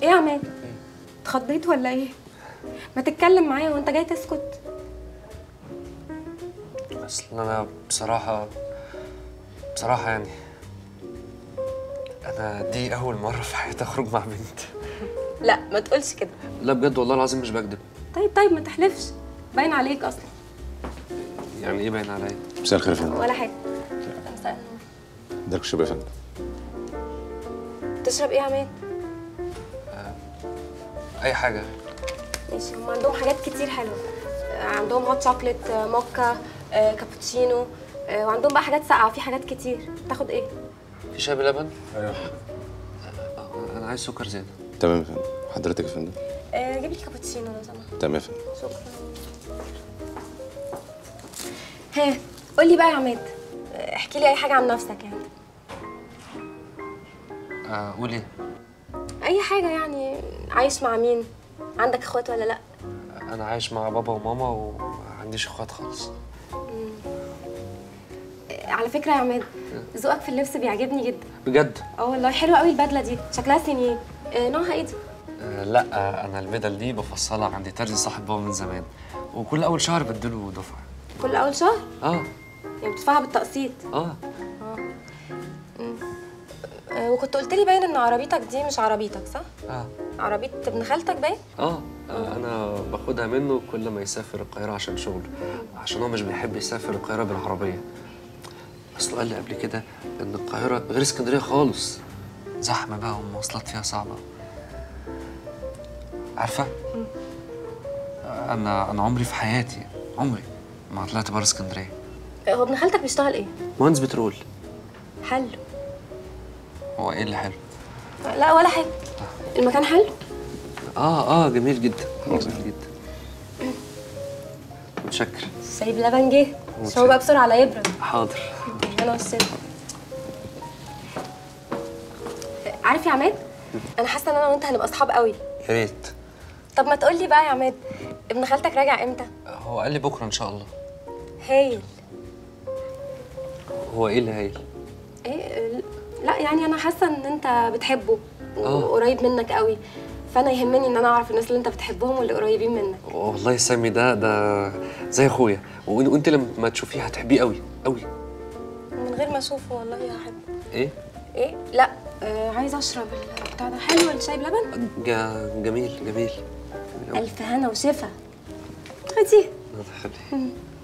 ايه يا عماد اتخضيت ولا ايه ما تتكلم معايا وانت جاي تسكت اصل انا بصراحه بصراحه يعني انا دي اول مره في حياتي اخرج مع بنت لا ما تقولش كده لا بجد والله العظيم مش بكذب طيب طيب ما تحلفش باين عليك اصلا يعني ايه باين عليا مساء الخير يا فندم ولا حاجه مساء النور. ادالك الشرب يا فندم تشرب ايه يا عماد اي حاجه ماشي هم عندهم حاجات كتير حلوه آه، عندهم هوت شوكليت آه، موكا آه، كابتشينو آه، وعندهم بقى حاجات ساقعه في حاجات كتير تاخد ايه في شاي بلبن ايوه انا عايز سكر زياده تمام يا فندم حضرتك يا فندم آه، جيب لي كابتشينو لو سمحت تمام يا فندم شكرا ها قول لي بقى يا عماد آه، احكي لي اي حاجه عن نفسك يعني اقول ايه اي حاجه يعني عايش مع مين عندك اخوات ولا لا انا عايش مع بابا وماما وما عنديش اخوات خالص آه، على فكره يا عماد ذوقك في اللبس بيعجبني جدا بجد اه والله حلوه قوي البدله دي شكلها سنين آه، نوعها ايه دي آه، لا آه، انا البدل دي بفصلها عند ترزي صاحب بابا من زمان وكل اول شهر بديله دفعه كل اول شهر اه يعني بتدفعها بالتقسيط اه آه، وكنت قلت لي باين ان عربيتك دي مش عربيتك صح اه عربيه ابن خالتك باين اه آه، انا باخدها منه كل ما يسافر القاهره عشان شغل عشان هو مش بيحب يسافر القاهره بالعربيه اصله قال لي قبل كده ان القاهره غير اسكندريه خالص زحمه بقى والمواصلات فيها صعبه عارفه انا انا عمري في حياتي عمري ما طلعت بره اسكندريه آه، هو ابن خالتك بيشتغل ايه مهندس بترول حلو هو ايه اللي حلو آه، لا ولا حاجه المكان حلو اه اه جميل جدا جميل جدا متشكر شاي بلبن جه شو بقى بسرعه على يبرد حاضر انا والست عارف يا عماد انا حاسه ان انا وانت هنبقى اصحاب قوي يا ريت طب ما تقول لي بقى يا عماد ابن خالتك راجع امتى هو قال لي بكره ان شاء الله هايل هو ايه اللي هايل ايه لا يعني انا حاسه ان انت بتحبه آه. وقريب منك قوي فانا يهمني ان انا اعرف الناس اللي انت بتحبهم واللي قريبين منك والله سامي ده ده زي اخويا وإن- وانت لما تشوفيه هتحبيه قوي قوي من غير ما اشوفه والله هحبه ايه ايه لا آه عايزه اشرب البتاع ده حلو الشاي بلبن جا جميل جميل جميل قوي الف هنا وشفا خدي الله يخليك